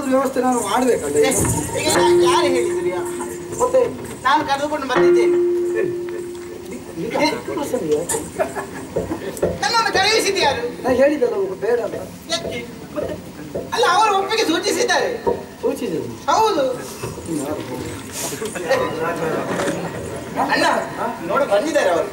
ಏನಾದ್ರೂ ವ್ಯವಸ್ಥೆ ನಾನು ಮಾಡ್ಬೇಕಲ್ಲ ಏ, ಈಗ ಯಾ- ಯಾರು ಹೇಳಿದ್ರಿ ಮತ್ತೆ ನಾನು ಕರೆದುಕೊಂಡು ಬಂದಿದ್ದೇನೆ ನನ್ನನ್ನು ಕಳುಹಿಸಿದ್ದು ಯಾರು ನಾ ಹೇಳಿದಲ್ಲ ಅವ್ರು ಬೇಡ ಅಂತ ಯಾಕೆ ಅಲ್ಲ ಅವರು ಒಪ್ಪಿಗೆ ಸೂಚಿಸಿದ್ದಾರೆ ಸೂಚಿಸಿದ್ರು ಹೌದು ಅಣ್ಣ ನೋಡ ಬಂದಿದ್ದಾರೆ ಅವರು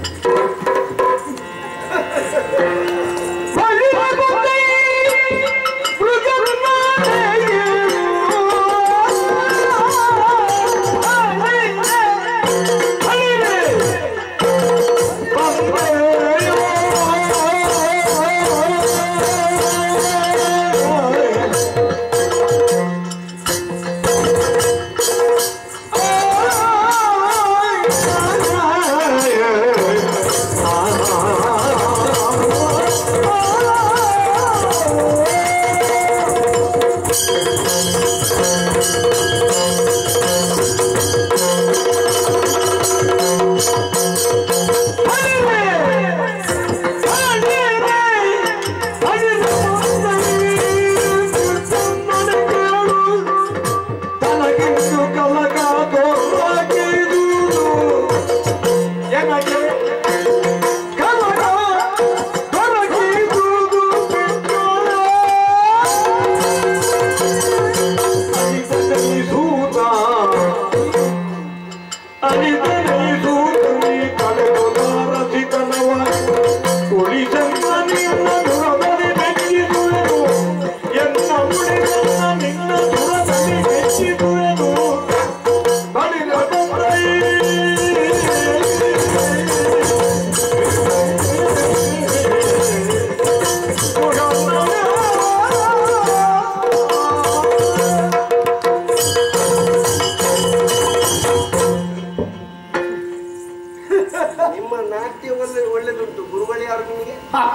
ನಿಮ್ಮ ನಾಟ್ಯ ಒಳ್ಳೆ ಒಳ್ಳೆದುಂಟು ಗುರುಗಳು ಯಾರು ನಿಮಗೆ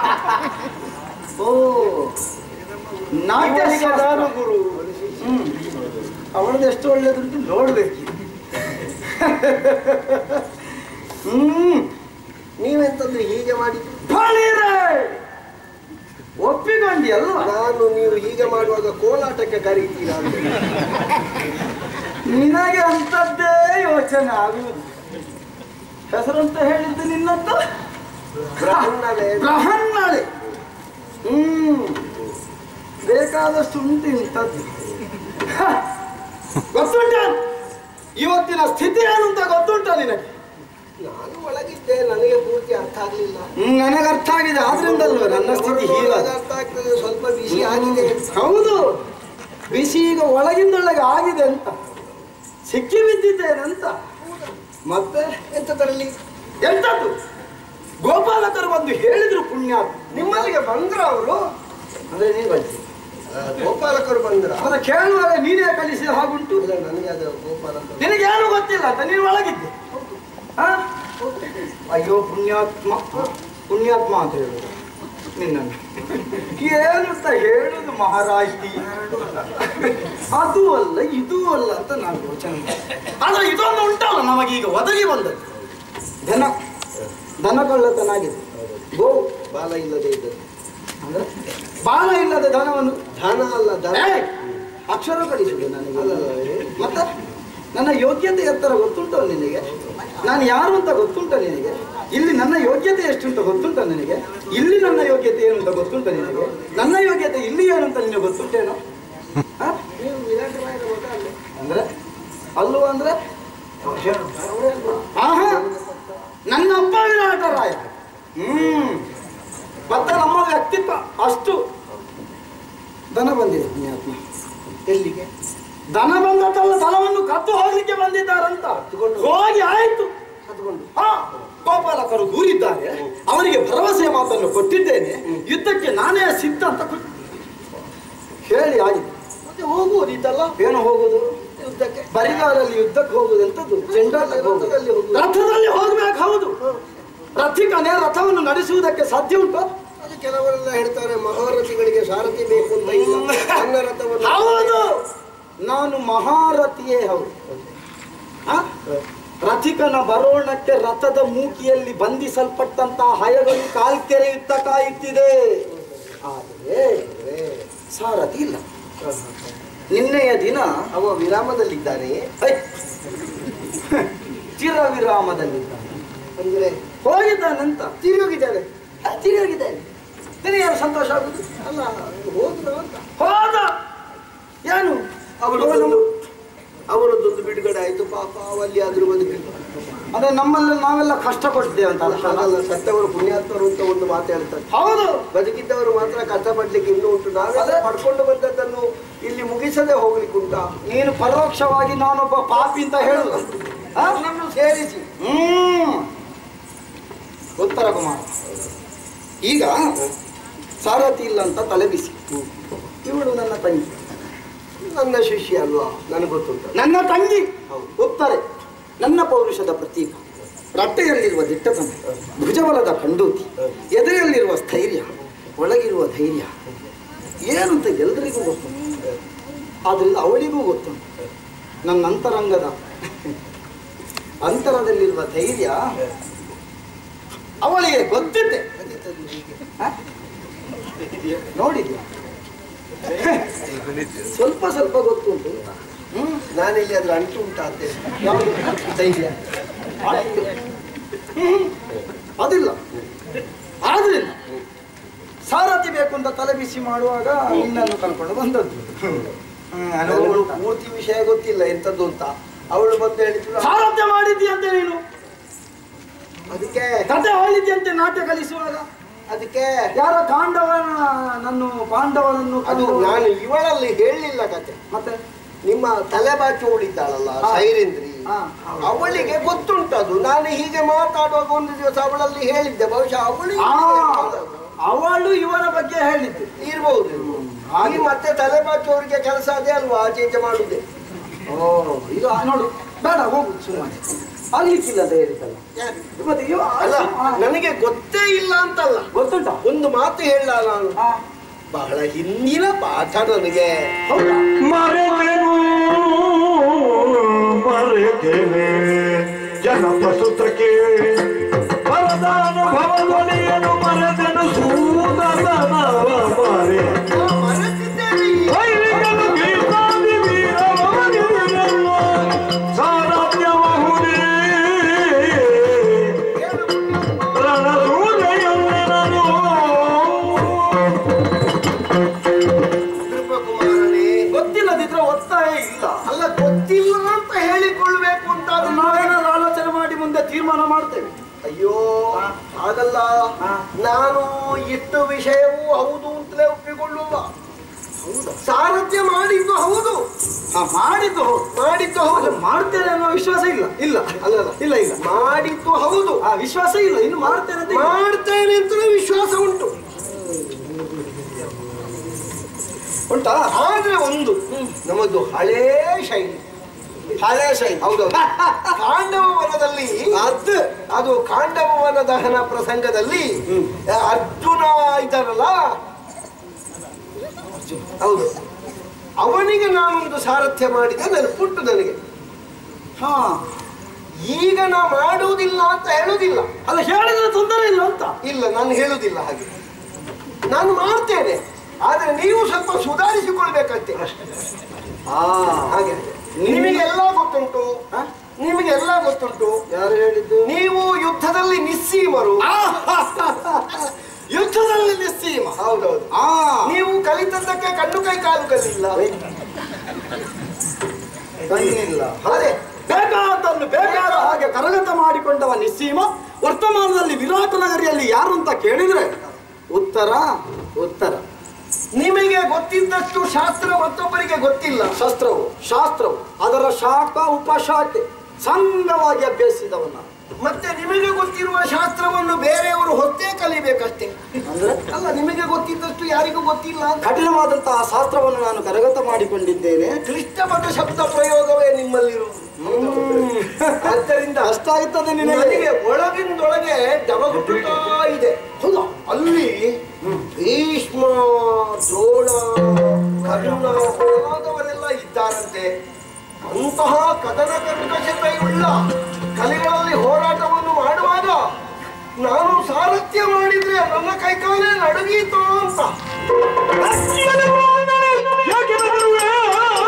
ಓ ನಾಟ್ಯ ಇವನಿಗೆ ನಾನು ಗುರು ಹ್ಮ್ ಅವಳದ್ದು ಎಷ್ಟು ಒಳ್ಳೇದುಂಟು ನೋಡ್ಬೇಕು ಹ್ಮ್ ನೀವೆಂತಂದ್ರೆ ಹೀಗೆ ಮಾಡಿದ್ದು ಫಳೀರೆ! ಒಪ್ಪಿಕೊಂಡಿ ಅಲ್ವಾ ನಾನು ನೀವು ಹೀಗೆ ಮಾಡುವಾಗ ಕೋಲಾಟಕ್ಕೆ ಕರೀತೀರಾ ಅಂತ. ನಿನಗೆ ಅಂತದ್ದೇ ಯೋಚನೆ ಆಗುವುದು ಹೆಸರಂತ ಹೇಳಿದ್ದು ನಿನ್ನದ್ದು ಬ್ರಹ್ಮಣವೇ ಬ್ರಹ್ಮಣಾಳೆ ಹ್ಮ್ ಬೇಕಾದಷ್ಟು ಉಂಟು ಇಂಥದ್ದು ಹ, ಗೊತ್ತುಂಟ ಇವತ್ತಿನ ಸ್ಥಿತಿ ಏನು ಅಂತ ಗೊತ್ತುಂಟ ನಿನಗೆ ನಾನು ಒಳಗಿದ್ದೆ ನನಗೆ ಪೂರ್ತಿ ಅರ್ಥ ಆಗ್ಲಿಲ್ಲ ಹ್ಮ್, ನನಗೆ ಅರ್ಥ ಆಗಿದೆ ಆದ್ರಿಂದಲ್ವ ನನ್ನ ಸ್ಥಿತಿ ಹೀಗಾದ ಅರ್ಥ ಆಗ್ತದೆ ಸ್ವಲ್ಪ ಬಿಸಿ ಆಗಿದೆ ಹೌದು ಬಿಸಿ ಈಗ ಒಳಗಿಂದೊಳಗೆ ಆಗಿದೆ ಅಂತ ಸಿಕ್ಕಿ ಬಿದ್ದಿದ್ದೇನೆ ಅಂತ ಮತ್ತೆ ಎಂತದರಲ್ಲಿ ಎಂತದ್ದು ಗೋಪಾಲಕರು ಬಂದು ಹೇಳಿದ್ರು ಪುಣ್ಯ ನಿಮ್ಮಲ್ಲಿಗೆ ಬಂದ್ರ ಅವರು ಅಂದ್ರೆ ನೀವು ಕಳಿಸಿ ಗೋಪಾಲಕರು ಬಂದ್ರ ಅವರ ಕೇಳುವಾಗ ನೀನೇ ಕಲಿಸಿದ ಹಾಗುಂಟು ಇಲ್ಲ ನನಗೆ ಅದು ಗೋಪಾಲಕರು ನಿನಗೇನು ಗೊತ್ತಿಲ್ಲ ಅಂತ ನೀನು ಒಳಗಿದ್ದೆ ಆ? ಅಯ್ಯೋ ಪುಣ್ಯಾತ್ಮ ಪುಣ್ಯಾತ್ಮ ಅಂತ ಹೇಳುದು ನಿನ್ನನ್ನು ಏನು ಅಂತ ಹೇಳುದು ಮಹಾರಾಜ್ತಿ ಅದು ಅಲ್ಲ ಇದು ಅಲ್ಲ ಅಂತ ನಾನು ಯೋಚನೆ ಮಾಡಿದೆ. ಆದ್ರೆ ಇದೊಂದು ಉಂಟಲ್ಲ ನಮಗೀಗ ಒದಗಿ ಬಂದದ್ದು ದನ ದನ ಕಳ್ಳತನಾಗಿದೆ ಗೋ ಬಾಲ ಇಲ್ಲದೆ ಇದ್ದರು ಅಂದ್ರೆ ಬಾಲ ಇಲ್ಲದ ದನವನ್ನು ಧನ ಅಲ್ಲ ಧನ ಏಯ್! ಅಕ್ಷರ ಕಲಿಸುದು ನನಗೆ ಅಲ್ಲಲ್ಲ, ಏ? ಮತ್ತೆ ನನ್ನ ಯೋಗ್ಯತೆ ಎತ್ತರ ಗೊತ್ತುಂಟು ನಿನಗೆ ನಾನು ಯಾರು ಅಂತ ಗೊತ್ತುಂಟ ನಿನಗೆ ಇಲ್ಲಿ ನನ್ನ ಯೋಗ್ಯತೆ ಎಷ್ಟು ಅಂತ ಗೊತ್ತುಂಟ ನಿನಗೆ ಇಲ್ಲಿ ನನ್ನ ಯೋಗ್ಯತೆ ಏನು ಅಂತ ಗೊತ್ತುಂಟ ನಿನಗೆ ನನ್ನ ಯೋಗ್ಯತೆ ಇಲ್ಲಿ ಏನು ಅಂತ ನಿನಗೆ ಗೊತ್ತುಂಟೇನೋ ಆ? ನೀವು ವಿರಾಟ್ ರಾಯರ ಮಗ ಅಲ್ಲ ಅಂದ್ರೆ ಅಲ್ವಾ ಅಂದ್ರೆ ಆಹಾ ನನ್ನ ಅಪ್ಪ ವಿರಾಟರಾಯ ಹ್ಮ್ ಮತ್ತೆ ನಮ್ಮ ವ್ಯಕ್ತಿತ್ವ ಅಷ್ಟು ದನ ಬಂದಿದೆ ಪುಣ್ಯಾತ್ಮ ಎಲ್ಲಿಗೆ ದನ ಬಂದದ್ದಲ್ಲ ದನವನ್ನು ಕದ್ದು ಹೋಗ್ಲಿಕ್ಕೆ ಬಂದಿದ್ದಾರಂತ ಹೋಗಿ ಆಯ್ತು ಹತ್ಕೊಂಡು ಹಾ ಗೋಪಾಲಕರು ದೂರಿದ್ದಾರೆ ಅವರಿಗೆ ಭರವಸೆಯ ಮಾತನ್ನು ಕೊಟ್ಟಿದ್ದೇನೆ ಯುದ್ಧಕ್ಕೆ ನಾನೇ ಸಿದ್ಧ ಅಂತ ಕೊಟ್ಟು ಹೇಳಿ ಆಗಿದೆ ಮತ್ತೆ ಹೋಗುವುದಿತ್ತಲ್ಲ ಏನು ಹೋಗುದು ಯುದ್ಧಕ್ಕೆ ಬರಿಗಾಲಲ್ಲಿ ಯುದ್ಧಕ್ಕೆ ಹೋಗುದು ಎಂತದ್ದು ಚೆಂಡಾಟಕ್ಕೆ ಹೋಗುದು. ರಥದಲ್ಲಿ ಹೋಗುದು. ರಥದಲ್ಲಿ ಹೋಗ್ಬೇಕು ಹೌದು ರಥಿಕನೇ ರಥವನ್ನು ನಡೆಸುವುದಕ್ಕೆ ಸಾಧ್ಯ ಉಂಟು ಅದು ಕೆಲವರೆಲ್ಲ ಹೇಳ್ತಾರೆ ಮಹಾರಥಿಗಳಿಗೆ ಸಾರಥಿ ಬೇಕು ಅಂತ ಇಲ್ಲ ನನ್ನ ರಥವನ್ನು ಹೌದು ನಾನು ಮಹಾರಥಿಯೇ ಹೌದು ಆ? ರಥಿಕನ ಬರೋಣಕ್ಕೆ ರಥದ ಮೂಕಿಯಲ್ಲಿ ಬಂಧಿಸಲ್ಪಟ್ಟಂತಹ ಹಯಗಳು ಕಾಲ್ಕೆರೆಯುತ್ತ ಕಾಯುತ್ತಿದೆ ಆದರೆ ಸಾರಥಿ ಇಲ್ಲ ನಿನ್ನೆಯ ದಿನ ಅವ ವಿರಾಮದಲ್ಲಿದ್ದಾನೆ ಐ, ಚಿರ ವಿರಾಮದಲ್ಲಿದ್ದಾನೆ ಅಂದ್ರೆ ಹೋಗಿದ್ದಾನಂತ ತಿರುಗಿದ್ದಾನೆ ಹ, ತಿರುಗಿದ್ದಾನೆ ನಿನಗೆ ಏನು ಸಂತೋಷ ಆಗುದು ಅಲ್ಲ ಹೋದ್ರು ಅಂತ ಹೋದ ಏನು ಅವರದೊಂದು ಅವರದ್ದೊಂದು ಬಿಡುಗಡೆ ಆಯ್ತು ಪಾಪ ಅವಲ್ಲಿ ಆದ್ರೂ ಬದುಕಿಲ್ಲ ಅಂದ್ರೆ ನಮ್ಮಲ್ಲಿ ನಾವೆಲ್ಲ ಕಷ್ಟ ಕೊಟ್ಟಿದ್ದೇವೆ ಅಂತ ಅರ್ಥ ಅಲ್ಲ? ಹಾಗಲ್ಲ ಸತ್ತವರು ಪುಣ್ಯಾತ್ಮರು ಅಂತ ಒಂದು ಮಾತು ಹೇಳ್ತಾರೆ ಹೌದು ಬದುಕಿದ್ದವರು ಮಾತ್ರ ಕಷ್ಟಪಡ್ಲಿಕ್ಕೆ ಇನ್ನೂ ಉಂಟು ನಾವೇ ಅದೇ. ಪಡ್ಕೊಂಡು ಬಂದದ್ದನ್ನು ಇಲ್ಲಿ ಮುಗಿಸದೆ ಹೋಗ್ಲಿಕ್ಕೆ ಉಂಟಾ ನೀನು ಪರೋಕ್ಷವಾಗಿ ನಾನೊಬ್ಬ ಪಾಪಿ ಅಂತ ಹೇಳುದು ಹ? ನನ್ನನ್ನು ಸೇರಿಸಿ ಹ್ಮ್ ಉತ್ತರ ಕುಮಾರ ಈಗ ಸಾರಥಿ ಇಲ್ಲ ಅಂತ ತಲೆ ಬಿಸಿ ಇವಳು ನನ್ನ ತಂಗಿ ನನ್ನ ಶಿಷ್ಯ ಅಲ್ವಾ ನನಗೆ ಗೊತ್ತುಂಟು ನನ್ನ ತಂಗಿ ಹೌದು. ಉತ್ತರೆ ನನ್ನ ಪೌರುಷದ ಪ್ರತೀಕ ರಟ್ಟೆಯಲ್ಲಿರುವ ದಿಟ್ಟತನ ಭುಜಬಲದ ಕಂಡೂತಿ ಎದೆಯಲ್ಲಿರುವ ಸ್ಥೈರ್ಯ ಒಳಗಿರುವ ಧೈರ್ಯ ಏನು ಅಂತ ಎಲ್ರಿಗೂ ಗೊತ್ತು ಆದ್ರಿಂದ ಅವಳಿಗೂ ಗೊತ್ತು ನನ್ನ ಅಂತರಂಗದ ಅಂತರದಲ್ಲಿರುವ ಧೈರ್ಯ ಅವಳಿಗೆ ಗೊತ್ತಿದ್ದೆ ಹ? ನೋಡಿದ್ಯಾ ಸ್ವಲ್ಪ ಸ್ವಲ್ಪ ಗೊತ್ತುಂಟು ಹ್ಮ್ ನಾನಿಲ್ಲಿ ಅದ್ರ ಅಂಟು ಉಂಟಾ ಅಂತ ಯಾವುದು? ಧೈರ್ಯ ಆಯ್ತು. ಹ್ಮ್. ಅದಿಲ್ಲ ಆದ್ರಿಂದ ಸಾರಥಿ ಬೇಕು ಅಂತ ತಲೆ ಬಿಸಿ ಮಾಡುವಾಗ ನಿನ್ನನ್ನು ಕರ್ಕೊಂಡು ಬಂದದ್ದು ಹ್ಮ್, ಅನುಭವ ನನಗೂ ಉಂಟಾ? ಪೂರ್ತಿ ವಿಷಯ ಗೊತ್ತಿಲ್ಲ ಎಂತದ್ದು ಅಂತ ಅವಳು ಬಂದು ಹೇಳಿದ್ರು ಸಾರಥ್ಯ ಮಾಡಿದ್ಯಂತೆ ನೀನು ಅದಕ್ಕೆ ಕತೆ ಹೇಳಿದ್ಯಂತೆ ನಾಟ್ಯ ಕಲಿಸುವಾಗ ಅದಕ್ಕೆ ಯಾರ ಕಾಂಡವನ ನನ್ನ ಪಾಂಡವನನ್ನು ಅದು ಕಂಡು- ನಾನು ಇವಳಲ್ಲಿ ಹೇಳಲಿಲ್ಲ ಕತೆ ಮತ್ತೆ ನಿಮ್ಮ ತಲೆ ಬಾಚಿ ಉಳಿತಾಳಲ್ಲ ಹಾ. ಸೈರೇಂದ್ರಿ ಹಾ. ಅವಳಿಗೆ ಗೊತ್ತುಂಟು ನಾನು ಹೀಗೆ ಮಾತಾಡುವಾಗ ಒಂದು ದಿವಸ ಅವಳಲ್ಲಿ ಹೇಳಿದ್ದೆ ಬಹುಶಃ ಅವಳಿಗೆ ಆ, ಅವಳು ಇವನ ಬಗ್ಗೆ ಹೇಳಿದ್ದು ಇರ್ಬಹುದು ಇರ್ಬಹುದು. ಹಾಗೆ ಮತ್ತೆ ತಲೆ ಬಾಚಿ ಅವರಿಗೆ ಕೆಲಸ ಅದೇ ಅಲ್ವಾ ಆಚೆ ಈಚೆ ಮಾಡುದೇ ಓ ಈಗ ನೋಡು ಬೇಡ ಹೋಗು ಸುಮ್ಮನೆ ಆಗ್ಲಿಕ್ಕಿಲ್ಲ ಅಂತ ಹೇಳಿದ್ದಲ್ಲ ಮತ್ತೆ ಇವ ಅಲ್ಲ ಆ, ನನಗೆ ಗೊತ್ತೇ ಇಲ್ಲ ಅಂತಲ್ಲ ಗೊತ್ತುಂಟ ಒಂದು ಮಾತು ಹೇಳ ನಾನು ಬಹಳ ಹಿಂದಿನ ಪಾಠ ನನಗೆ ಹೌದಾ ಮರೆತೆನು ಮರೆತೆನೆ ಜನಪಸುತಕ್ಕೆ ವರದಾನುಭವದೊಡೆಯನು ಮರೆತನು ಸೂದನವ ಮರೆ ಮರೆತಿದ್ದೇನೆ ವೈರಿಗಳು ಗೀತಾದಿ ವೀರವರಿರಲು ಸಾರಥ್ಯಬಹುದೇ ರಣಸೂದೆಯೊಂದೆನನು ಕೃಪಕುಮಾರನೇ ಗೊತ್ತಿಲ್ಲದಿದ್ರೆ ಒತ್ತಾಯ ಇಲ್ಲ ಅಲ್ಲ ಗೊತ್ತಿಲ್ಲ ಅಂತ ಹೇಳಿಕೊಳ್ಬೇಕು ಅಂತ ಅದು ನಾವೇನಾದ್ರು ಆಲೋಚನೆ ಮಾಡಿ ಮುಂದೆ ತೀರ್ಮಾನ ಮಾಡ್ತೇವೆ ಅಯ್ಯೋ ಹಾಗಲ್ಲ ನಾನು ಇಷ್ಟು ವಿಷಯವೂ ಹೌದು ಅಂತಲೇ ಒಪ್ಪಿಕೊಳ್ಳುವ ಸಾರಥ್ಯ ಮಾಡಿದ್ದು ಹೌದು ಹಾ, ಮಾಡಿದ್ದು ಹೌದು. ಮಾಡಿದ್ದು ಅದು ಹೌದು ಮಾಡ್ತೇನೆ ಅನ್ನೋ ವಿಶ್ವಾಸ ಇಲ್ಲ ಇಲ್ಲ ಅಲ್ಲಲ್ಲ. ಇಲ್ಲ ಇಲ್ಲ ಮಾಡಿದ್ದು ಹೌದು ಆ ವಿಶ್ವಾಸ ಇಲ್ಲ ಇನ್ನು ಮಾಡ್ತೇನೆ ಅಂತ ಇಲ್ಲ. ಮಾಡ್ತೇನೆ ಅಂತಲೇ ವಿಶ್ವಾಸ ಉಂಟು ಉಂಟಾ ಆದ್ರೆ ಒಂದು ನಮ್ಮದು ಹಳೇ ಶೈಲಿ ಹಳೇ ಶೈಲಿ ಹೌದು ಕಾಂಡವ ವನದಲ್ಲಿ ಅದು ಅದು ಕಾಂಡವ ವನ ದಹನ ಪ್ರಸಂಗದಲ್ಲಿ ಅರ್ಜುನ ಇದ್ದಾರಲ್ಲ ಹೌದು ಅವನಿಗೆ ನಾನೊಂದು ಸಾರಥ್ಯ ಮಾಡಿದ ನೆನಪುಂಟು ನನಗೆ ಹಾ ಈಗ ನಾ ಮಾಡುವುದಿಲ್ಲ ಅಂತ ಹೇಳುವುದಿಲ್ಲ ಅಲ್ಲ ಹೇಳಿದ್ರೆ ತೊಂದರೆ ಇಲ್ಲ ಅಂತ ಇಲ್ಲ ನಾನು ಹೇಳುವುದಿಲ್ಲ ಹಾಗೆ ನಾನು ಮಾಡ್ತೇನೆ ಆದ್ರೆ ನೀವು ಸ್ವಲ್ಪ ಸುಧಾರಿಸಿಕೊಳ್ಬೇಕಂತೆ ಆ ಹಾಗೆ ನಿಮಗೆಲ್ಲ ಗೊತ್ತುಂಟು ಹ? ನಿಮಗೆಲ್ಲ ಗೊತ್ತುಂಟು ಯಾರು ಹೇಳಿದ್ದು ನೀವು ಯುದ್ಧದಲ್ಲಿ ನಿಸ್ಸೀಮರು ಯುದ್ಧದಲ್ಲಿ ನಿಸ್ಸೀಮ ಹೌದೌದು ಆ ನೀವು ಕಲಿತದ್ದಕ್ಕೆ ಕಣ್ಣು ಕೈ ಕಾಲು ಕಲಿಲ್ಲ ಕಣ್ಣಿಲ್ಲ ಅದೇ ಬೇಕಾದನ್ನು ಬೇಕಾದ ಹಾಗೆ ಕರಗತ ಮಾಡಿಕೊಂಡವ ನಿಸ್ಸೀಮ ವರ್ತಮಾನದಲ್ಲಿ ವಿರಾಟ ನಗರಿಯಲ್ಲಿ ಯಾರು ಅಂತ ಕೇಳಿದ್ರೆ ಉತ್ತರ ಉತ್ತರ ನಿಮಗೆ ಗೊತ್ತಿದ್ದಷ್ಟು ಶಾಸ್ತ್ರ ಮತ್ತೊಬ್ಬರಿಗೆ ಗೊತ್ತಿಲ್ಲ ಶಸ್ತ್ರವು ಶಾಸ್ತ್ರವು ಅದರ ಶಾಖ ಉಪಶಾಖೆ ಸಂಘವಾಗಿ ಅಭ್ಯಸಿದವನ ಮತ್ತೆ ನಿಮಗೆ ಗೊತ್ತಿರುವ ಶಾಸ್ತ್ರವನ್ನು ಬೇರೆಯವರು ಹೊತ್ತೇ ಕಲಿಬೇಕಷ್ಟೇ ಅಂದ್ರೆ ಅಲ್ಲ ನಿಮಗೆ ಗೊತ್ತಿದ್ದಷ್ಟು ಯಾರಿಗೂ ಗೊತ್ತಿಲ್ಲ ಅಂತ ಕಠಿಣವಾದಂತಹ ಶಾಸ್ತ್ರವನ್ನು ನಾನು ಕರಗತ ಮಾಡಿಕೊಂಡಿದ್ದೇನೆ ಕ್ಲಿಷ್ಟಪದ ಶಬ್ದ ಪ್ರಯೋಗವೇ ನಿಮ್ಮಲ್ಲಿರುವುದು ಆದ್ದರಿಂದ ಅಷ್ಟಾಗುತ್ತದೆ ನನಗೆ ನಿನಗೆ ಒಳಗಿಂದೊಳಗೆ ಡಬಗುಟ್ಟುತ್ತಾ ಇದೆ ಹೌದಾ ಅಲ್ಲಿ ಭೀಷ್ಮ ದ್ರೋಣ ಕರ್ಣ ಮೊದಲಾದವರೆಲ್ಲ ಇದ್ದಾರಂತೆ ಅಂತಹ ಕದನ ಕರ್ಕಶತೆಯುಳ್ಳ ಕಲೆಗಳಲ್ಲಿ ಹೋರಾಟವನ್ನು ಮಾಡುವಾಗ ನಾನು ಸಾರಥ್ಯ ಮಾಡಿದ್ರೆ ನನ್ನ ಕೈಕಾಲೇ ನಡುಗೀತು ಅಂತ ಯಾಕೆ ಬರುವೆ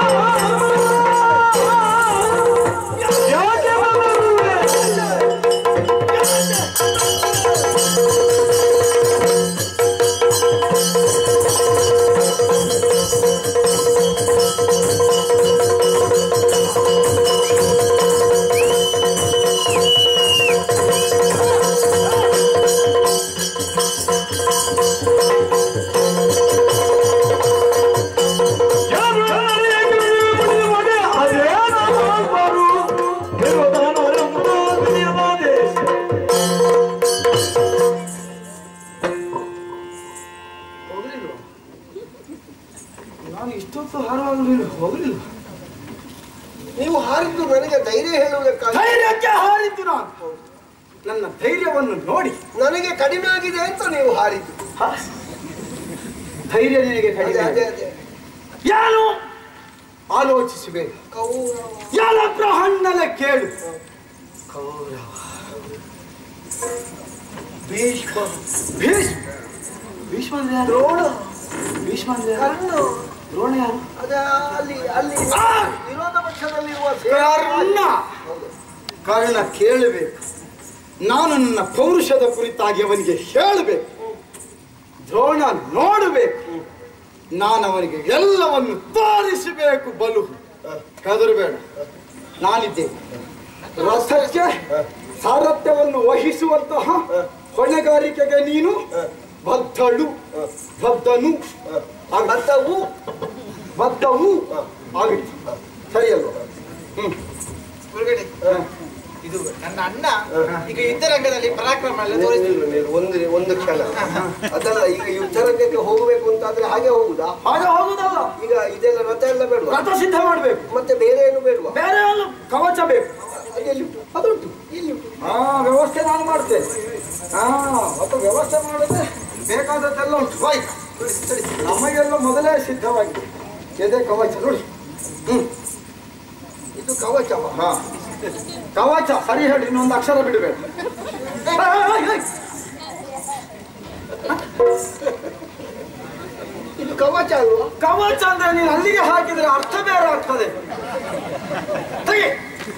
ನೀವು ಹಾರಿದ್ದು ನನಗೆ ಧೈರ್ಯ ಹೇಳುವುದಕ್ಕಾಗಿ ಧೈರ್ಯಕ್ಕೆ ಹಾರಿದ್ದು ನಾನು ನನ್ನ ಧೈರ್ಯವನ್ನು ನೋಡಿ ನನಗೆ ಕಡಿಮೆ ಆಗಿದೆ ಅಂತ ನೀವು ಹಾರಿದ್ದು ಹ? ಧೈರ್ಯ ನಿನಗೆ ಅದೇ ಕಡಿಮೆ ಅದೇ ಆಗಿದೆ. ಅದೇ ಏನು ಆಲೋಚಿಸಬೇಕು ಕೌರವ ಯಾರ ಬ್ರಹ್ಮಣ್ಣನ ಕೇಳು ಕೌರವ ಭೀಷ್ಮ ಭೀಷ್ಮ ಭೀಷ್ಮ ಅಂದ್ರೆ ಯಾರು ದ್ರೋಣ ಭೀಷ್ಮ ಅಂದ್ರೆ ಯಾರು ಕರ್ಣ ದ್ರೋಣ ಯಾರು ಅದ ಅಲ್ಲಿ ಅಲ್ಲಿ ಆ! ವಿರೋಧ ಪಕ್ಷದಲ್ಲಿರುವ ಕರ್ಣ ಹೌದು. ಕರ್ಣ ಕೇಳಬೇಕು ನಾನು ನನ್ನ ಪೌರುಷದ ಕುರಿತಾಗಿ ಅವನಿಗೆ ಹೇಳಬೇಕು ದ್ರೋಣ ನೋಡಬೇಕು ನಾನು ಅವನಿಗೆ ಎಲ್ಲವನ್ನು ತೋರಿಸಬೇಕು ಬಲು ಕದರಬೇಡ ನಾನಿದ್ದೇನೆ ರಥಕ್ಕೆ ಸಾರಥ್ಯವನ್ನು ವಹಿಸುವಂತಹ ಹೊಣೆಗಾರಿಕೆಗೆ ನೀನು ಬದ್ಧಳು ಬದ್ಧನು ಬದ್ಧವು ಬದ್ಧವು ಆಗಲಿ ಸರಿಯಲ್ವ ಹ್ಮ್ ಗುರುಗಳೇ ಇದು ನನ್ನ ಅಣ್ಣ ಈಗ ಯುದ್ಧರಂಗದಲ್ಲಿ ಪರಾಕ್ರಮ ಎಲ್ಲ ತೋರಿಸ್ತಿದ್ರು ನಿಲ್ಲು, ನಿಲ್ಲು, ಒಂದು ಒಂದು ಕ್ಷಣ ಅದಲ್ಲ ಈಗ ಯುದ್ಧರಂಗಕ್ಕೆ ಹೋಗಬೇಕು ಅಂತಾದ್ರೆ ಹಾಗೆ ಹೋಗುದಾ ಹಾಗೆ ಹೋಗುದಲ್ಲ ಈಗ ಇದೆಲ್ಲ ರಥ ಎಲ್ಲ ಬೇಡವಾ ರಥ ಸಿದ್ಧ ಮಾಡಬೇಕು ಮತ್ತೆ ಬೇರೆ ಏನು ಬೇಡವಾ ಬೇರೆ ಒಂದು ಕವಚ ಬೇಕು ಅದೆಲ್ಲಿ ಉಂಟು ಅದುಂಟು ಇಲ್ಲಿ ಉಂಟು ಹಾ ವ್ಯವಸ್ಥೆ ನಾನು ಮಾಡ್ತೇನೆ ಹಾ ಮತ್ತು ವ್ಯವಸ್ಥೆ ಮಾಡಿದ್ರೆ ಬೇಕಾದದ್ದೆಲ್ಲ ಉಂಟು ಬಾಯ್ ನಮಗೆಲ್ಲ ಮೊದಲೇ ಸಿದ್ಧವಾಗಿದೆ ಎದೆ ಕವಚ ನೋಡಿ ಹ್ಮ್ ಇದು ಕವಚವ ಹಾ ಕವಚ ಸರಿ ಹೇಳಿ ಇನ್ನೊಂದು ಅಕ್ಷರ ಬಿಡಬೇಡ ಇದು ಕವಚ ಅಲ್ವಾ ಕವಚ ಅಂದ್ರೆ ನೀನು ಅಲ್ಲಿಗೆ ಹಾಕಿದ್ರೆ ಅರ್ಥ ಬೇರೆ ಆಗ್ತದೆ ತೆಗಿ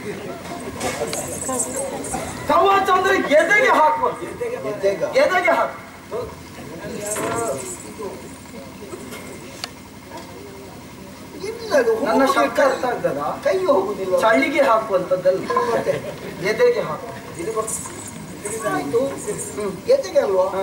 ಕವಚ ಅಂದ್ರೆ ಎದೆಗೆ ಹಾಕುವ ಎದ್ದೆಗ. ಎದೆಗೆ ಹಾಕು ಇಲ್ಲ ಅದು ನನ್ನ ಹೋಗುದು ಶಬ್ದ ಅರ್ಥ ಆಗ್ತದ ಕೈ ಹೋಗುದಿಲ್ಲ ಚಳಿಗೆ ಹಾಕುವಂಥದ್ದಲ್ಲ ಎದೆಗೆ ಹಾಕು ಇದು ಬರ್- ಆಯ್ತು ಎದ್ದೆಗೆ ಅಲ್ವಾ ಹಾ.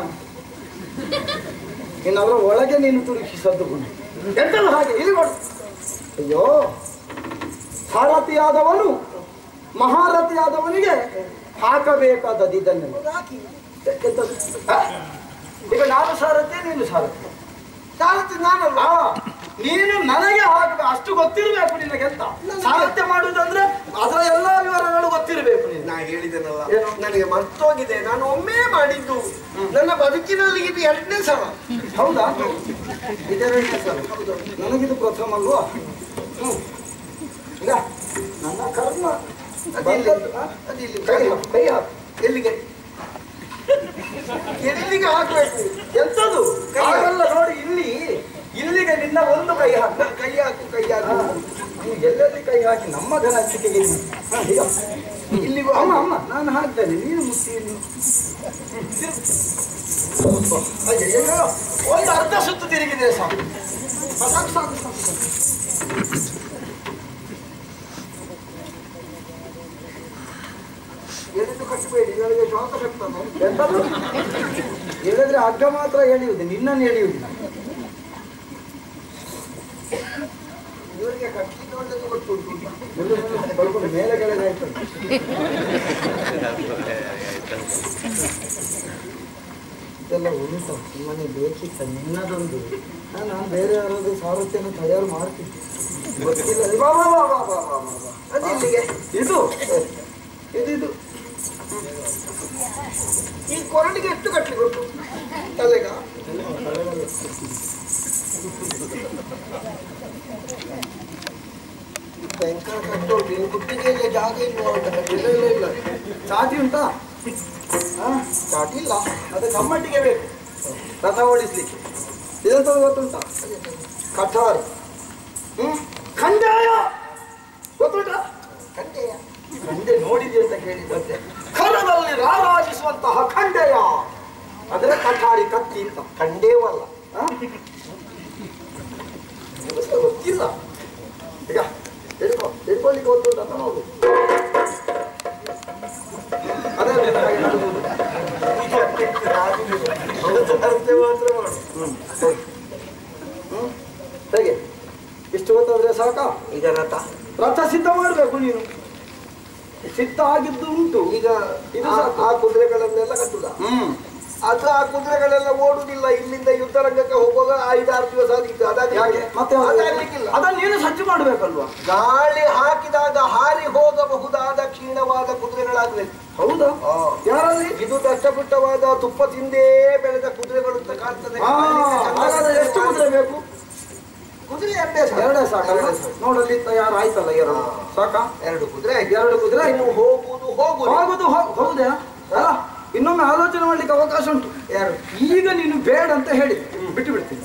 ಇನ್ನು ಅವರ ಒಳಗೆ ನೀನು ತುರುಕಿಸದ್ದು ಗುಣ ಎಂತಲ್ಲ ಹಾಗೆ ಇಲ್ಲಿ ಕೊಡು ಅಯ್ಯೋ ಸಾರಥಿಯಾದವನು ಮಹಾರಥಿಯಾದವನಿಗೆ ಹಾಕಬೇಕಾದದ್ದು ಇದನ್ನೆಲ್ಲ ಹಾಕಿ ಎಂತದು? ಹ? ಈಗ ನಾನು ಸಾರಥಿ ನೀನು ಸಾರಥಿ ಸಾರಥಿ ನಾನಲ್ಲ ಆ, ನೀನು ನನಗೆ ಹಾಕಬೇಕು ಅಷ್ಟು ಗೊತ್ತಿರಬೇಕು ನಿನಗೆ ಅಂತ ಸಾರಥ್ಯ ಮಾಡುವುದಂದ್ರೆ ಅದರ ಎಲ್ಲ ವಿವರಗಳು ಗೊತ್ತಿರಬೇಕು ನೀನು ನಾ ಹೇಳಿದೆನಲ್ಲ ಏನು? ನನಗೆ ಮರ್ತೋಗಿದೆ ನಾನು ಒಮ್ಮೆ ಮಾಡಿದ್ದು ನನ್ನ ಬದುಕಿನಲ್ಲಿ ಇದು ಎರಡನೇ ಸಲ ಹೌದಾ ಇದೆರಡನೇ ಸಲ ನನಗಿದು ಪ್ರಥಮ ಅಲ್ವಾ ಹ್ಮ್. ಈಗ ನನ್ನ ಕರ್ಮ ಅದಿಲ್ಲಿ ಬಂದದ್ದು, ಆ? ಅದಿಲ್ಲಿ ಕೈ ಹಾಕು, ಕೈ ಹಾಕು ಎಲ್ಲಿಗೆ ಎಲ್ಲಿಗೆ ಹಾಕ್ಬೇಕು ಎಂತದು ಕೈ ಹಾಕು. ಹಾಗಲ್ಲ ನೋಡಿ ಇಲ್ಲಿ ಇಲ್ಲಿಗೆ ನಿನ್ನ ಒಂದು ಕೈ ಹಾಕು ಕೈ ಹಾಕು ಕೈ ಆ, ಹಾಕು ನೀವು ಎಲ್ಲೆಲ್ಲಿ ಕೈ ಹಾಕಿ ನಮ್ಮ ಘನಚಿಕೆಗೆ ಇಲ್ಲಿ. ಹಾ, ಈಗ ಇಲ್ಲಿಗೂ ಅಮ್ಮ ಅಮ್ಮ ನಾನು ಹಾಕ್ತೇನೆ ನೀನು ಮುಟ್ಟಿ ಇಲ್ಲಿ. ಹ್ಮ್, ತಿರುಗು. ಅಯ್ಯಯ್ಯೋ, ಒಂದು ಅರ್ಧ ಸುತ್ತು ತಿರುಗಿದೆ ಸಾಕು ಹಾ, ಸಾಕು ಸಾಕು ಸಾಕು ಸಾಕು. ಎಳೆದು ಕಟ್ಟಬೇಡಿ ನನಗೆ ಶ್ವಾಸ ಕಟ್ತದೆ ಎಂತದು ಹೇಳಿದ್ರೆ ಹಗ್ಗ ಮಾತ್ರ ಎಳೆಯುವುದು ನಿನ್ನನ್ನು ಎಳೆಯುವುದಿಲ್ಲ ಇವರಿಗೆ ಕಟ್ಟಲಿಕ್ಕೆ ಒಳ್ಳೆದು ಗೊತ್ತುಂಟು ಮುಂದೆ ಮುಂದೆ ಸ್ವಲ್ಪ ಮೇಲೆ ಕೆಳಗೆ ಆಯ್ತದೆ ಇದೆಲ್ಲ ಉಂಟು ಸುಮ್ಮನೆ ಬೇಕಿತ್ತ ನಿನ್ನದೊಂದು ಹಾ, ನಾನು ಬೇರೆ ಯಾರಾದ್ರು ಸಾರಥ್ಯನ ತಯಾರು ಮಾಡ್ತಿದ್ದೆ ಗೊತ್ತಿಲ್ಲ ಬಾ, ಬಾ, ಬಾ, ಬಾ, ಬಾ, ಬಾ, ಬಾ, ಬಾ. ಅದು ಇಲ್ಲಿಗೆ ಇದು ಇದು ಇದು ಈ ಕೊರಳಿಗೆ ಎಷ್ಟು ಕಟ್ಲಿಕ್ಕೆ ಗೊತ್ತು ತಲೆಗ ಭಯಂಕರ ಕಷ್ಟ ಉಂಟು ಇನ್ನು ಕುತ್ತಿಗೆಯಲ್ಲಿ ಜಾಗ ಇಲ್ವಾ ಅಂತ ಇಲ್ಲ ಇಲ್ಲ ಇಲ್ಲ ಚಾಟಿ ಉಂಟಾ ಹಾ ಚಾಟಿ ಇಲ್ಲ ಅದು ನಮ್ಮಟ್ಟಿಗೆ ಬೇಕು ರಥ ಓಡಿಸ್ಲಿಕ್ಕೆ ಇದಂತ ಗೊತ್ತುಂಟಾ ಕಠಾರ್ ಹ್ಮ್ ಖಂಡಾಯ ಗೊತ್ತುಂಟಾ ಕಂಡೆಯ ಮುಂದೆ ನೋಡಿದೆ ಅಂತ ಕೇಳಿದಂತೆ ಖರದಲ್ಲಿ ರಾರಾಜಿಸುವಂತಹ ಖಂಡೆಯ ಅದರ ಕಠಾರಿ ಕತ್ತಿ ಅಂತ ಕಂಡೇವಲ್ಲ ಆ? ನಿಮಗೆ ಗೊತ್ತಿಲ್ಲ ಈಗ ಹಿಡ್ಕೊ ಹಿಡ್ಕೊಳ್ಳಿಕ್ಕೆ ಗೊತ್ತುಂಟ ಅಂತ ನೋಡು ಅದೇ ನಿನ್ನ ಹಾಗೆ ನಡುವುದು. ಅರ್ಥ ಮಾತ್ರ ಮಾಡು ಹ್ಮ್ ಸರಿ. ಹ್ಮ್ ಹೇಗೆ ಇಷ್ಟು ಗೊತ್ತಾದ್ರೆ ಸಾಕಾ ಈಗ ರಥ ರಥ ಸಿದ್ಧ ಮಾಡಬೇಕು ನೀನು ಸಿದ್ಧ ಆಗಿದ್ದು ಉಂಟು ಈಗ ಇದು ಆ- ಸಾಕು. ಆ ಕುದುರೆಗಳನ್ನೆಲ್ಲ ಕಟ್ಟುದ ಹ್ಮ್ ಅದು ಆ ಕುದುರೆಗಳೆಲ್ಲ ಓಡುದಿಲ್ಲ ಇಲ್ಲಿಂದ ಯುದ್ಧ ರಂಗಕ್ಕೆ ಹೋಗುವಾಗ ಐದಾರು ದಿವಸ ಆದಿತ್ತು ಯಾಕೆ ಅದಾಗಲಿಕ್ಕೆ ಮತ್ತೆ ಅದಾಗ್ಲಿಕ್ಕಿಲ್ಲ ಅದನ್ನ ನೀನು ಸಜ್ಜು ಮಾಡ್ಬೇಕಲ್ವಾ ಗಾಳಿ ಹಾಕಿದಾಗ ಹಾರಿ ಹೋಗಬಹುದಾದ ಕ್ಷೀಣವಾದ ಕುದುರೆಗಳಾಗಬೇಕು ಹೌದಾ ಆ. ಯಾರಲ್ಲಿ ಇದು ದಷ್ಟಪುಟ್ಟವಾದ ತುಪ್ಪ ತಿಂದೇ ಬೆಳೆದ ಕುದುರೆಗಳು ಅಂತ ಕಾಣ್ತದೆ ಆ, ಹಾಗಾದ್ರೆ ಎಷ್ಟು ಕುದುರೆ ಬೇಕು ಕುದುರೆ ಎರಡೇ ಸಾಕು. ಎರಡೇ ಸಾಕಲ್ಲ ಎರಡೇ ಸಾಕು. ನೋಡಲ್ಲಿ ತಯಾರು ಆಯ್ತಲ್ಲ ಎರಡು ಹಾ. ಸಾಕಾ ಎರಡು ಕುದುರೆ ಆಯ್ತು. ಎರಡು ಕುದುರೆ ಆಯ್ತು. ಇನ್ನು ಹೋಗುವುದು ಹೋಗುವುದು ಹೋಗುದು ಹೋ- ಹೌದಾ ಅಲ್ಲ ಇನ್ನೊಮ್ಮೆ ಆಲೋಚನೆ ಮಾಡ್ಲಿಕ್ಕೆ ಅವಕಾಶ ಉಂಟು ಯಾರು ಈಗ ನೀನು ಬೇಡ ಅಂತ ಹೇಳಿ ಬಿಟ್ಟು ಬಿಡ್ತೀನಿ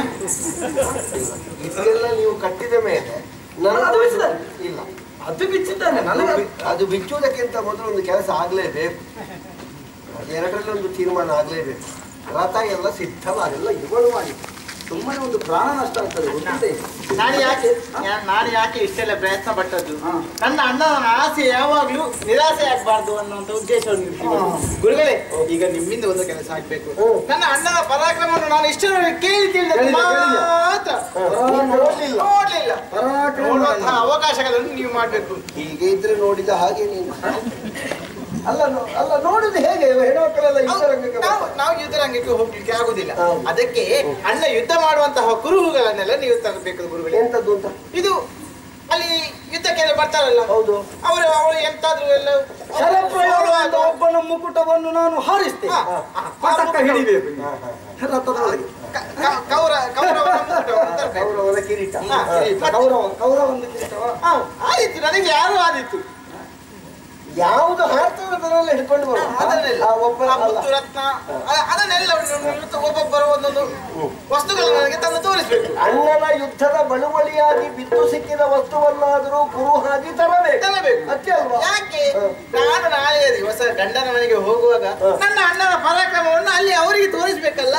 ಇದೆಲ್ಲ ನೀವು ಕಟ್ಟಿದ ಮೇಲೆ ನನ್ನ ಅದು ಬಿಚ್ಚಿದ್ದಾರೆ. ಇಲ್ಲ ಅದು ಬಿಚ್ಚಿದ್ದಾನೆ ನನಗೆ ಅದು ಬಿ- ಅದು ಬಿಚ್ಚುವುದಕ್ಕಿಂತ ಮೊದಲು ಒಂದು ಕೆಲಸ ಆಗ್ಲೇಬೇಕು ಅದೆರಡರಲ್ಲಿ ಒಂದು ತೀರ್ಮಾನ ಆಗ್ಲೇಬೇಕು ರಥ ಎಲ್ಲ ಸಿದ್ಧವಾಗಲ್ಲ ಇವುಗಳು ಮಾಡಿ ಸುಮ್ಮನೆ ಒಂದು ಪ್ರಾಣ ನಷ್ಟ ಆಗ್ತದೆ ಗೊತ್ತಿದೆ ನಾನು ಯಾಕೆ ಯಾ- ನಾನು ಯಾಕೆ ಇಷ್ಟೆಲ್ಲ ಪ್ರಯತ್ನ ಪಟ್ಟದ್ದು ಹಾ. ನನ್ನ ಅಣ್ಣನ ಆಸೆ ಯಾವಾಗ್ಲೂ ನಿರಾಸೆ ಆಗಬಾರ್ದು ಅನ್ನುವಂತ ಉದ್ದೇಶವನ್ನು ಇಟ್ಕೊಂಡು. ಗುರುಗಳೇ ಈಗ ನಿಮ್ಮಿಂದ ಒಂದು ಕೆಲಸ ಆಗ್ಬೇಕು ಹ್ಮ್. ನನ್ನ ಅಣ್ಣನ ಪರಾಕ್ರಮವನ್ನು ನಾನು ಇಷ್ಟರವರೆಗೆ ಕೇಳಿ ತಿಳಿದ ಕೇಳಿದೆ, ಕೇಳಿದೆ. ಮಾತ್ರ ನೀನು ನೋಡ್ಲಿಲ್ಲ ನೋಡ್ಲಿಲ್ಲ ಪರಾಕ್ರಮ ನೋಡುವಂತಹ ಅವಕಾಶಗಳನ್ನು ನೀವು ಮಾಡ್ಬೇಕು ಹೀಗೆ ಇದ್ರೆ ನೋಡಿದ ಹಾಗೆ ನೀನು ಅಲ್ಲ ನೋ- ಅಲ್ಲ ನೋಡುದು ಹೇಗೆ ಹೆಣ್ಮಕ್ಕಳೆಲ್ಲ ಯುದ್ಧ ರಂಗಕ್ಕೆ ನಾವು ಬರ್ತಾರೆ. ನಾವು ಯುದ್ಧ ರಂಗಕ್ಕೆ ಹೋಗ್ಲಿಕ್ಕೆ ಆಗುದಿಲ್ಲ ಹೌದು. ಅದಕ್ಕೆ ಅಣ್ಣ ಯುದ್ಧ ಮಾಡುವಂತಹ ಕುರುಹುಗಳನ್ನೆಲ್ಲ ನೀವು ತರಬೇಕು ಗುರುಗಳೇ ಎಂತದ್ದು ಅಂತ ಇದು ಅಲ್ಲಿ ಯುದ್ಧಕ್ಕೆಲ್ಲ ಬರ್ತಾರಲ್ಲ ಹೌದು ಅವರು ಅವರು ಎಂತಾದ್ರು ಎಲ್ಲ ಶರಪ್ರಯೋಗದಿಂದ ಒಬ್ಬನ ಮುಕುಟವನ್ನು ನಾನು ಹಾರಿಸ್ತೇನೆ ಹಾ, ಹಾ, ಪಟಕ್ಕ ಹಿಡಿಬೇಕು ಹಾ, ಹಾ, ಹಾ. ರಥದೊಳಗೆ ಕ- ಕ- ಕೌರ ಕೌರವನ ಮುಕುಟವನ್ನು ತರ್ಬೇಕು. ಕೌರವನ ಕಿರೀಟ ಹಾ, ಹಾ. ಮತ್ತೆ- ಕೌರವ ಕೌರವ ಒಂದು ಕಿರೀಟವ ಹಾ, ಆದಿತ್ತು ನನಗೆ ಯಾರು ಆದಿತ್ತು ಯಾವುದು ಹಾರ್ತದೆ ಅದನ್ನೆಲ್ಲ ಹಿಡ್ಕೊಂಡು ಬರುವ ಅದನ್ನೆಲ್ಲ ಆ ಒಬ್ಬ ಆ ಅಲ್ಲ ಮುತ್ತು ರತ್ನ ಅ- ಅದನ್ನೆಲ್ಲ ಒಬ್ಬೊಬ್ಬರು ಒಂದೊಂದು ವಸ್ತುಗಳನ್ನು ನನಗೆ ತಂದು ತೋರಿಸ್ಬೇಕು ಅಣ್ಣನ ಯುದ್ಧದ ಬಳುವಳಿಯಾಗಿ ಬಿದ್ದು ಸಿಕ್ಕಿದ ವಸ್ತುವನ್ನಾದರೂ ಕುರುಹಾಗಿ ತರಬೇಕು ತರಬೇಕು ಅಷ್ಟೇ ಅಲ್ವಾ ಯಾಕೆ ಹ. ನಾನು ನಾಳೆ ದಿವಸ ಗಂಡನ ಮನೆಗೆ ಹೋಗುವಾಗ ಹ. ನನ್ನ ಅಣ್ಣನ ಪರಾಕ್ರಮವನ್ನು ಅಲ್ಲಿ ಅವರಿಗೆ ತೋರಿಸ್ಬೇಕಲ್ಲ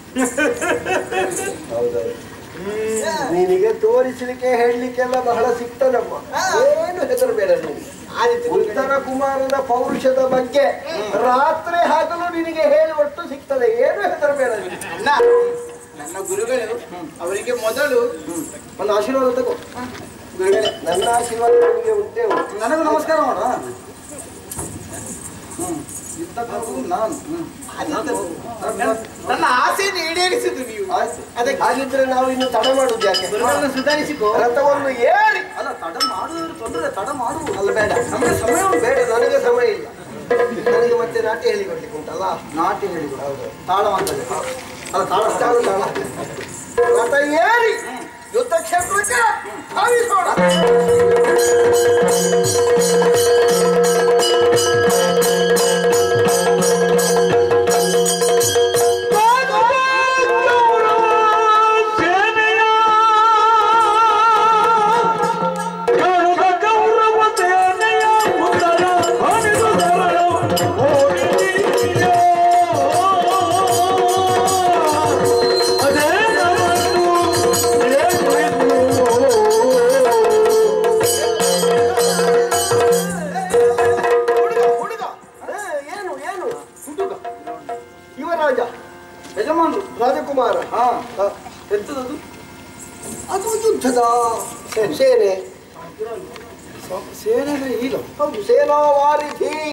ನಿನಗೆ ತೋರಿಸಲಿಕ್ಕೆ ಹೇಳಲಿಕ್ಕೆಲ್ಲ ಬಹಳ ಸಿಕ್ತದಮ್ಮ ಹಾ. ಏನು ಹೆದರಬೇಡ ನೀನು ಆದಿತ್ತು ಉತ್ತರ ಕುಮಾರನ ಪೌರುಷದ ಬಗ್ಗೆ ರಾತ್ರಿ ಹಗಲು ನಿನಗೆ ಹೇಳುವಟ್ಟು ಸಿಗ್ತದೆ ಏನು ಹೆದರಬೇಡ ನೀನು ಅಣ್ಣ ನನ್ನ ಗುರುಗಳು ಅವರಿಗೆ ಮೊದಲು ಒಂದು ಆಶೀರ್ವಾದ ತಗೋ ಗುರುಗಳೇ, ನನ್ನ ಆಶೀರ್ವಾದ ನಿನಗೆ ಉಂಟೇ ಉಂಟು ನನಗೂ ನಮಸ್ಕಾರ ಮಾಡ ಹ್ಮ್ ಯುದ್ಧಕ್ಕೆ ಹೋಗುದು ನಾನು ಹ್ಮ್. ನನ್ನ ಆಸೆಯನ್ನು ಈಡೇರಿಸಿದ್ದು ನೀವು ಆಯ್ತು ಅದಕ್ಕೆ ಹಾಗಿದ್ರೆ ನಾವು ಇನ್ನು ತಡ ಮಾಡುದು ಯಾಕೆ ಗುರುಗಳನ್ನು ಸುಧಾರಿಸಿಕೋ ರಥವನ್ನು ಏರಿ ಅಲ್ಲ ತಡ ಮಾಡುವುದು ತೊಂದರೆ ತಡ ಮಾಡುವುದು ಅಲ್ಲ ಬೇಡ ನಮಗೆ ಸಮಯ ಉಂಟು ಬೇಡ ನನಗೆ ಸಮಯ ಇಲ್ಲ ನನಗೆ ಮತ್ತೆ ನಾಟ್ಯ ಹೇಳಿಕೊಡ್ಲಿಕ್ಕೆ ಉಂಟಲ್ಲ ನಾಟಿ ಹೇಳಿದ್ರು ಹೌದು ತಾಳ ಮಾಡ್ತದೆ ಅಲ್ಲ ತಾಳ ತಾಳ, ತಾಳ. ರಥ ಏರಿ ಯುದ್ಧ ಕ್ಷೇತ್ರಕ್ಕೆ ಧಾವಿಸೋಣ ಸೇನೆಯ ಕಣದ ಕೌರವ ಸೇನೆಯ ಉತ್ತರ ಹರಿದು ಸರಳು ಓಡಿದೆಯೋ. ಅದೇ ನನ್ನನ್ನು ಎದುರಿಸುವೋ. ಹುಡುಗ ಹುಡುಗ ಏ, ಏನು ಏನು ಹುಡುಗ ಯುವರಾಜ ಯಜಮಾನ್ರು ರಾಜಕುಮಾರ ಹಾ ಹ, ಎಂತದದು ಅದು ಯುದ್ಧದ ಸೇನೆ ಸೇನೆ ಈಗ ಹೌದು ಸೇನಾವಾರಿಧಿ